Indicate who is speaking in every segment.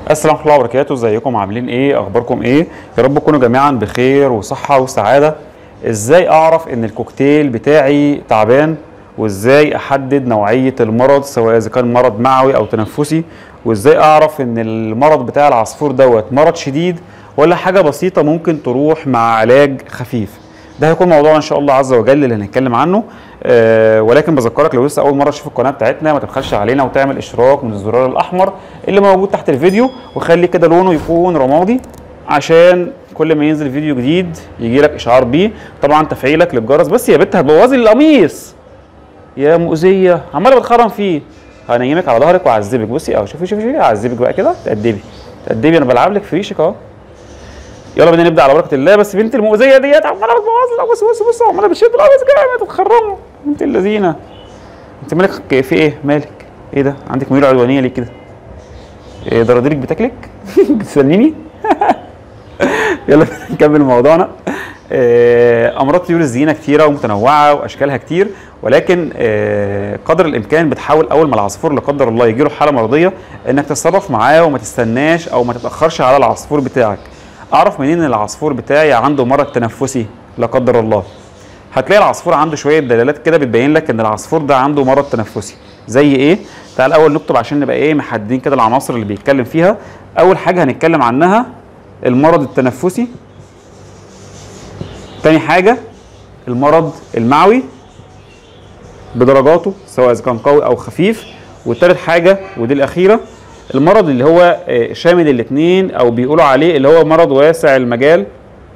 Speaker 1: السلام ورحمه الله وبركاته ازيكم عاملين ايه اخباركم ايه يا رب تكونوا جميعا بخير وصحه وسعاده ازاي اعرف ان الكوكتيل بتاعي تعبان وازاي احدد نوعيه المرض سواء اذا كان مرض معوي او تنفسي وازاي اعرف ان المرض بتاع العصفور دوت مرض شديد ولا حاجه بسيطه ممكن تروح مع علاج خفيف ده هيكون موضوعنا ان شاء الله عز وجل اللي هنتكلم عنه آه ولكن بذكرك لو لسه اول مره تشوف القناه بتاعتنا ما تبخلش علينا وتعمل اشتراك من الزرار الاحمر اللي موجود تحت الفيديو وخلي كده لونه يكون رمادي عشان كل ما ينزل فيديو جديد يجي لك اشعار بيه طبعا تفعيلك للجرس بس يا بنت هتبوظي القميص يا مؤذيه عماله بتخرم فيه هنيمك على ظهرك واعذبك بصي اهو شوفي شوفي شوفي اعذبك بقى كده تأدبي تأدبي انا بلعب لك فريشك اهو يلا بينا نبدا على بركه الله بس بنت المؤذيه ديت عماله بتبوظ بص بص بص عماله بتشد القميص جامد تتخرموا بنت اللذينه انت مالك في ايه مالك ايه ده عندك ميول عدوانيه ليه كده إيه ضراديرك بتاكلك بتسنيني يلا نكمل موضوعنا آه، امراض طيور الزينه كتيره ومتنوعه واشكالها كتير ولكن آه، قدر الامكان بتحاول اول ما العصفور لا قدر الله يجي له حاله مرضيه انك تتصرف معاه وما تستناش او ما تتاخرش على العصفور بتاعك اعرف منين ان العصفور بتاعي عنده مرض تنفسي لا قدر الله هتلاقي العصفور عنده شويه دلالات كده بتبين لك ان العصفور ده عنده مرض تنفسي زي ايه تعال الاول نكتب عشان نبقى ايه محددين كده العناصر اللي بيتكلم فيها اول حاجه هنتكلم عنها المرض التنفسي تاني حاجه المرض المعوي بدرجاته سواء اذا كان قوي او خفيف والتالت حاجه ودي الاخيره المرض اللي هو آه، شامل الاثنين او بيقولوا عليه اللي هو مرض واسع المجال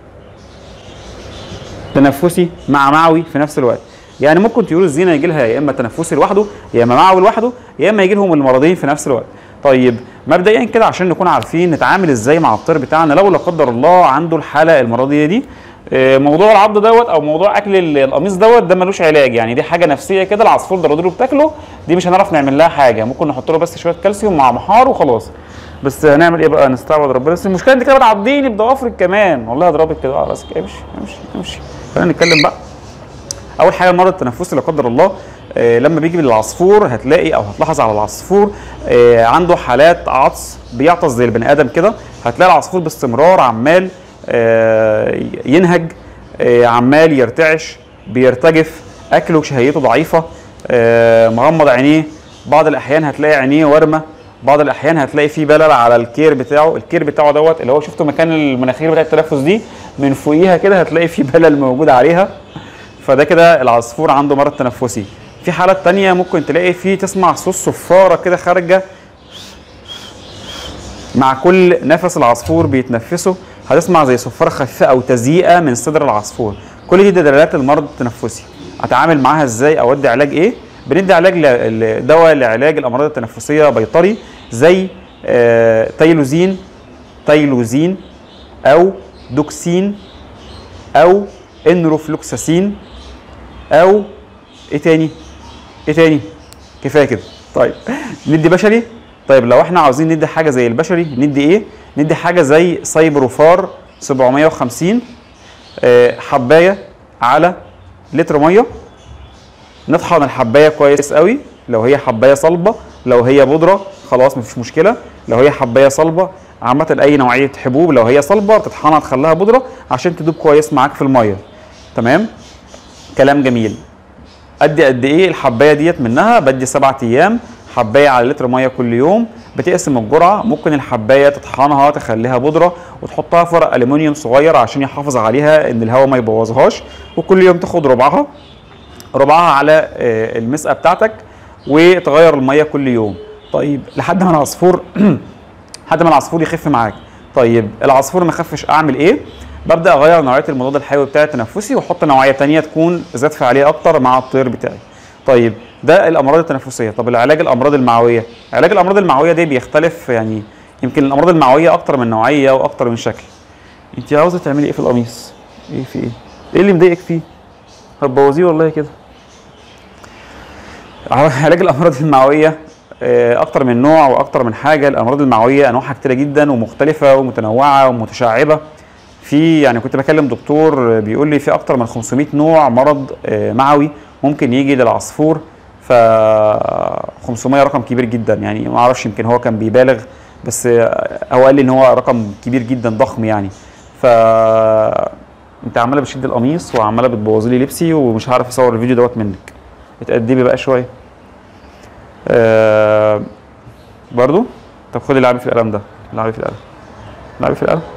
Speaker 1: تنفسي مع معوي في نفس الوقت يعني ممكن طيور الزينه يجي لها يا اما تنفسي لوحده يا اما معوي لوحده يا اما يجي لهم المرضين في نفس الوقت طيب مبدئيا كده عشان نكون عارفين نتعامل ازاي مع الطير بتاعنا لو لا قدر الله عنده الحاله المرضيه دي آه، موضوع العض دوت او موضوع اكل ال- القميص دوت ده ملوش علاج يعني دي حاجه نفسيه كده العصفور ضراديره بتاكله دي مش هنعرف نعمل لها حاجه ممكن نحط له بس شويه كالسيوم مع محار وخلاص بس هنعمل ايه بقى نستعوض ربنا بس المشكله انت كده بتعضيني بضوافرك كمان والله هضربك كده على راسك امشي امشي امشي خلينا نتكلم بقى اول حاجه المرض التنفسي لا قدر الله آه لما بيجي للعصفور هتلاقي او هتلاحظ على العصفور آه عنده حالات عطس بيعطس زي البني ادم كده هتلاقي العصفور باستمرار عمال آه ينهج آه عمال يرتعش بيرتجف اكله وشهيته ضعيفه آه مغمض عينيه بعض الاحيان هتلاقي عينيه ورمه بعض الاحيان هتلاقي فيه بلل على الكير بتاعه الكير بتاعه دوت اللي هو شفتوا مكان المناخير بتاع التنفس دي من فوقيها كده هتلاقي فيه بلل موجود عليها فده كده العصفور عنده مرض تنفسي في حالات تانية ممكن تلاقي فيه تسمع صوت صفارة كده خارجة مع كل نفس العصفور بيتنفسه هتسمع زي صفارة خفيفة أو تزيئة من صدر العصفور كل دي دلالات المرض التنفسي أتعامل معاها إزاي أو أدي علاج إيه بندي علاج ل- ل- دواء لعلاج الأمراض التنفسية بيطري زي آه، تايلوزين تايلوزين أو دوكسين أو انروفلوكساسين او ايه تاني ايه تاني كفايه كده طيب ندي بشري طيب لو احنا عاوزين ندي حاجه زي البشري ندي ايه ندي حاجه زي سايبروفار 750 آه، حبايه على لتر ميه نطحن الحبايه كويس قوي لو هي حبايه صلبه لو هي بودره خلاص مفيش مشكله لو هي حبايه صلبه عامه اي نوعيه حبوب لو هي صلبه تطحنها تخليها بودره عشان تدوب كويس معاك في الميه تمام كلام جميل ادي قد ايه الحبايه ديت منها بدي سبعة ايام حبايه على لتر ميه كل يوم بتقسم الجرعه ممكن الحبايه تطحنها تخليها بودره وتحطها في ورق الومنيوم صغير عشان يحافظ عليها ان الهواء ما يبوظهاش وكل يوم تاخد ربعها ربعها على آه، المسقه بتاعتك وتغير الميه كل يوم طيب لحد ما العصفور لحد ما العصفور يخف معاك طيب العصفور ما خفش اعمل ايه ببدا اغير نوعيه المضاد الحيوي بتاعي التنفسي واحط نوعيه تانية تكون ذات فعاليه اكتر مع الطير بتاعي طيب ده الامراض التنفسيه طب العلاج الامراض المعويه علاج الامراض المعويه دي بيختلف يعني يمكن الامراض المعويه اكتر من نوعيه واكتر من شكل انت عاوزه تعملي ايه في القميص ايه في ايه ايه اللي مضايقك فيه هتبوظيه والله كده علاج الامراض المعويه آه، اكتر من نوع واكتر من حاجه الامراض المعويه انواعها كتيره جدا ومختلفه ومتنوعه ومتشعبه في يعني كنت بكلم دكتور بيقول لي في اكتر من 500 نوع مرض آه، معوي ممكن يجي للعصفور ف 500 رقم كبير جدا يعني ما اعرفش يمكن هو كان بيبالغ بس آه، هو قال لي ان هو رقم كبير جدا ضخم يعني ف انت عماله بتشد القميص وعماله بتبوظي لي لبسي ومش هعرف اصور الفيديو دوت منك اتأدبي بقى شويه آه برضو طب خدي العبي في القلم ده العبي في القلم العبي في القلم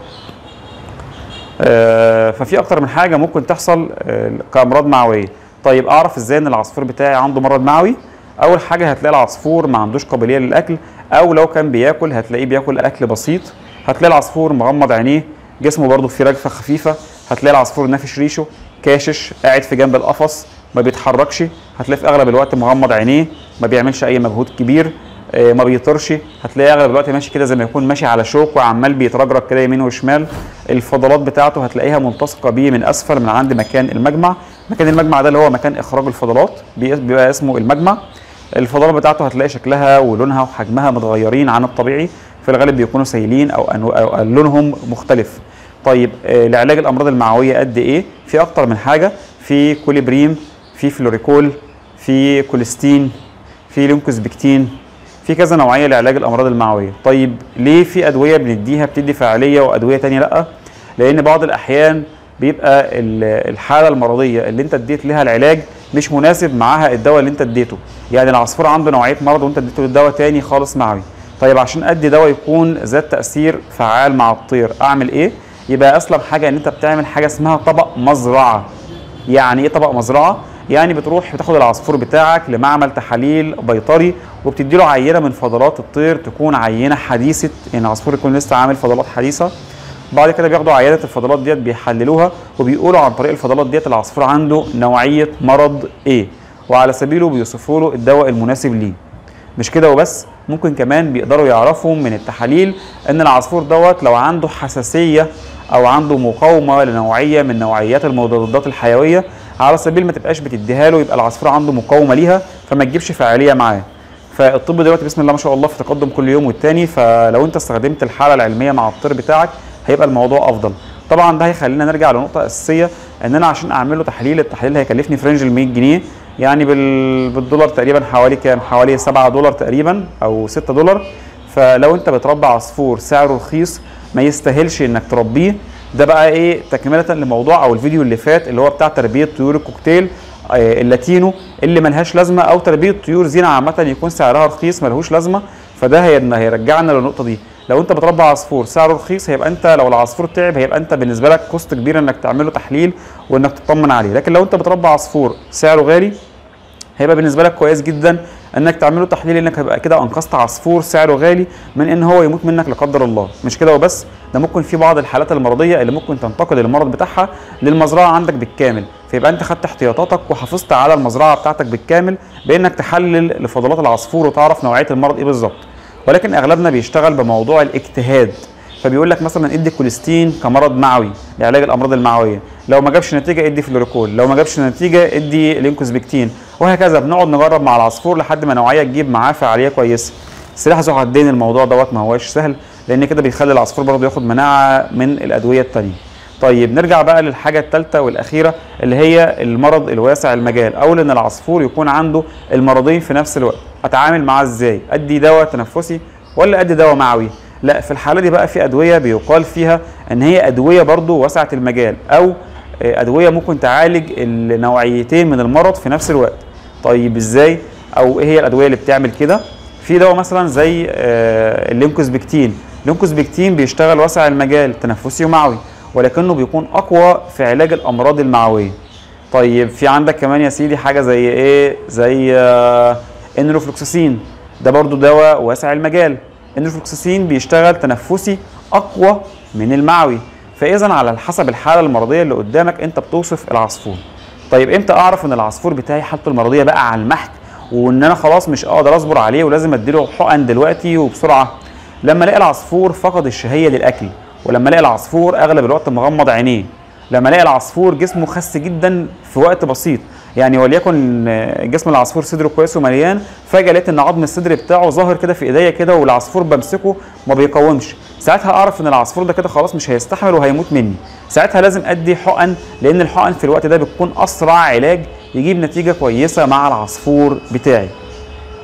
Speaker 1: آه ففي اكتر من حاجه ممكن تحصل آه كامراض معويه طيب اعرف ازاي ان العصفور بتاعي عنده مرض معوي اول حاجه هتلاقي العصفور ما عندوش قابليه للاكل او لو كان بياكل هتلاقيه بياكل اكل بسيط هتلاقي العصفور مغمض عينيه جسمه برضه فيه رجفه خفيفه هتلاقي العصفور نافش ريشه كاشش قاعد في جنب القفص ما بيتحركش هتلاقيه في اغلب الوقت مغمض عينيه ما بيعملش اي مجهود كبير آه، ما بيطرش هتلاقيه اغلب الوقت ماشي كده زي ما يكون ماشي على شوك وعمال بيترجرج كده يمين وشمال الفضلات بتاعته هتلاقيها ملتصقه بيه من اسفل من عند مكان المجمع مكان المجمع ده اللي هو مكان اخراج الفضلات بي- بيبقى اسمه المجمع الفضلات بتاعته هتلاقي شكلها ولونها وحجمها متغيرين عن الطبيعي في الغالب بيكونوا سايلين او, أنو أو لونهم مختلف طيب آه، لعلاج الامراض المعويه قد ايه في اكتر من حاجه في كوليبريم في فلوريكول في كوليستين في لينكوسبكتين في كذا نوعيه لعلاج الامراض المعويه طيب ليه في ادويه بنديها بتدي فعاليه وادويه تانية لا لان بعض الاحيان بيبقى ال- الحاله المرضيه اللي انت اديت لها العلاج مش مناسب معاها الدواء اللي انت اديته يعني العصفور عنده نوعيه مرض وانت اديته له دواء تاني خالص معوي طيب عشان ادي دواء يكون ذات تاثير فعال مع الطير اعمل ايه يبقى اسلم حاجه ان انت بتعمل حاجه اسمها طبق مزرعه يعني ايه طبق مزرعه يعني بتروح بتاخد العصفور بتاعك لمعمل تحاليل بيطري وبتدي له عينه من فضلات الطير تكون عينه حديثه يعني العصفور يكون لسه عامل فضلات حديثه بعد كده بياخدوا عينه الفضلات ديت بيحللوها وبيقولوا عن طريق الفضلات ديت العصفور عنده نوعيه مرض ايه وعلى سبيله بيوصفوا له الدواء المناسب ليه مش كده وبس ممكن كمان بيقدروا يعرفوا من التحاليل ان العصفور دوت لو عنده حساسيه او عنده مقاومه لنوعيه من نوعيات المضادات الحيويه على سبيل ما تبقاش بتديها له يبقى العصفور عنده مقاومه ليها فما تجيبش فعاليه معاه فالطب دلوقتي بسم الله ما شاء الله في تقدم كل يوم والتاني فلو انت استخدمت الحاله العلميه مع الطير بتاعك هيبقى الموضوع افضل طبعا ده هيخلينا نرجع لنقطه اساسيه ان انا عشان اعمل له تحليل التحليل هيكلفني في رينج ال 100 جنيه يعني بال... بالدولار تقريبا حوالي كام حوالي 7 دولار تقريبا او 6 دولار فلو انت بتربي عصفور سعره رخيص ما يستاهلش انك تربيه ده بقى ايه تكمله لموضوع او الفيديو اللي فات اللي هو بتاع تربيه طيور الكوكتيل آه، اللاتينو اللي ملهاش لازمه او تربيه طيور زينه عامه يكون سعرها رخيص ملهوش لازمه فده هي- هيرجعنا للنقطه دي لو انت بتربي عصفور سعره رخيص هيبقى انت لو العصفور تعب هيبقى انت بالنسبه لك كوست كبير انك تعمله تحليل وانك تطمن عليه لكن لو انت بتربي عصفور سعره غالي هيبقى بالنسبه لك كويس جدا انك تعمله تحليل انك هيبقى كده انقذت عصفور سعره غالي من ان هو يموت منك لا قدر الله مش كده وبس ده ممكن في بعض الحالات المرضيه اللي ممكن تنتقل المرض بتاعها للمزرعه عندك بالكامل فيبقى انت خدت احتياطاتك وحافظت على المزرعه بتاعتك بالكامل بانك تحلل لفضلات العصفور وتعرف نوعيه المرض ايه بالظبط ولكن اغلبنا بيشتغل بموضوع الاجتهاد فبيقول لك مثلا ادي كوليستين كمرض معوي لعلاج الامراض المعويه لو ما جابش نتيجه ادي فلوريكول لو ما جابش نتيجه ادي لينكوسبكتين وهكذا بنقعد نجرب مع العصفور لحد ما نوعيه تجيب معاه فعاليه كويسه سلاح ذو حدين الموضوع دوت ما هواش سهل لان كده بيخلي العصفور برضه ياخد مناعه من الادويه التانيه طيب نرجع بقى للحاجه الثالثه والاخيره اللي هي المرض الواسع المجال او ان العصفور يكون عنده المرضين في نفس الوقت اتعامل معاه ازاي ادي دواء تنفسي ولا ادي دواء معوي لا في الحاله دي بقى في ادويه بيقال فيها ان هي ادويه برضو واسعه المجال او آه، ادويه ممكن تعالج النوعيتين من المرض في نفس الوقت طيب ازاي او ايه هي الادويه اللي بتعمل كده في دواء مثلا زي آه، اللينكوسبكتين اللينكوسبكتين بيشتغل واسع المجال تنفسي ومعوي ولكنه بيكون اقوى في علاج الامراض المعويه طيب في عندك كمان يا سيدي حاجه زي ايه زي آه، انروفلوكساسين ده برضو دواء واسع المجال النيفلوكساسين بيشتغل تنفسي اقوى من المعوي فاذا على حسب الحاله المرضيه اللي قدامك انت بتوصف العصفور طيب امتى اعرف ان العصفور بتاعي حالته المرضيه بقى على المحك وان انا خلاص مش اقدر اصبر عليه ولازم اديله حقن دلوقتي وبسرعه لما الاقي العصفور فقد الشهيه للاكل ولما الاقي العصفور اغلب الوقت مغمض عينيه لما الاقي العصفور جسمه خس جدا في وقت بسيط يعني وليكن آه، جسم العصفور صدره كويس ومليان فجاه لقيت ان عظم الصدر بتاعه ظاهر كده في ايديا كده والعصفور بمسكه ما بيقاومش ساعتها اعرف ان العصفور ده كده خلاص مش هيستحمل وهيموت مني ساعتها لازم ادي حقن لان الحقن في الوقت ده بتكون اسرع علاج يجيب نتيجه كويسه مع العصفور بتاعي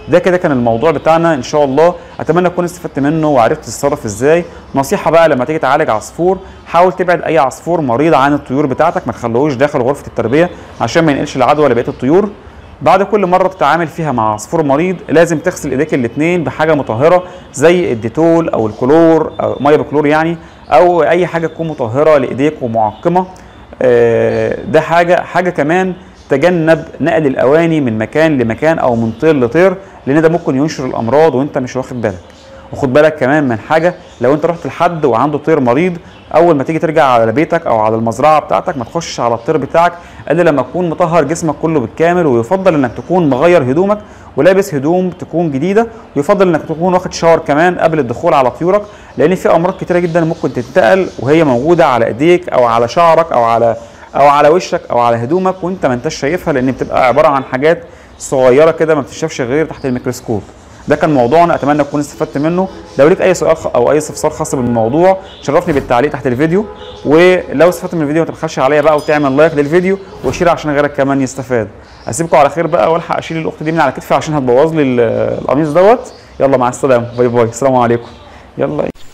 Speaker 1: ده كده كان الموضوع بتاعنا ان شاء الله اتمنى تكون استفدت منه وعرفت تتصرف ازاي نصيحه بقى لما تيجي تعالج عصفور حاول تبعد اي عصفور مريض عن الطيور بتاعتك ما تخلوهوش داخل غرفه التربيه عشان ما ينقلش العدوى لبقيه الطيور بعد كل مره تتعامل فيها مع عصفور مريض لازم تغسل ايديك الاثنين بحاجه مطهره زي الديتول او الكلور او ميه بكلور يعني او اي حاجه تكون مطهره لايديك ومعقمه آه، ده حاجه حاجه كمان تجنب نقل الاواني من مكان لمكان او من طير لطير لان ده ممكن ينشر الامراض وانت مش واخد بالك وخد بالك كمان من حاجه لو انت رحت لحد وعنده طير مريض اول ما تيجي ترجع على بيتك او على المزرعه بتاعتك ما تخشش على الطير بتاعك الا لما تكون مطهر جسمك كله بالكامل ويفضل انك تكون مغير هدومك ولابس هدوم تكون جديده ويفضل انك تكون واخد شاور كمان قبل الدخول على طيورك لان في امراض كتيره جدا ممكن تنتقل وهي موجوده على ايديك او على شعرك او على او على وشك او على هدومك وانت ما انتش شايفها لان بتبقى عباره عن حاجات صغيره كده ما بتشافش غير تحت الميكروسكوب ده كان موضوعنا اتمنى تكون استفدت منه لو ليك اي سؤال خ- او اي استفسار خاص بالموضوع شرفني بالتعليق تحت الفيديو ولو استفدت من الفيديو ما تبخلش عليا بقى وتعمل لايك للفيديو وشير عشان غيرك كمان يستفاد اسيبكم على خير بقى والحق اشيل الاخت دي من على كتفي عشان هتبوظ لي ال- القميص دوت يلا مع السلامه باي باي السلام عليكم يلا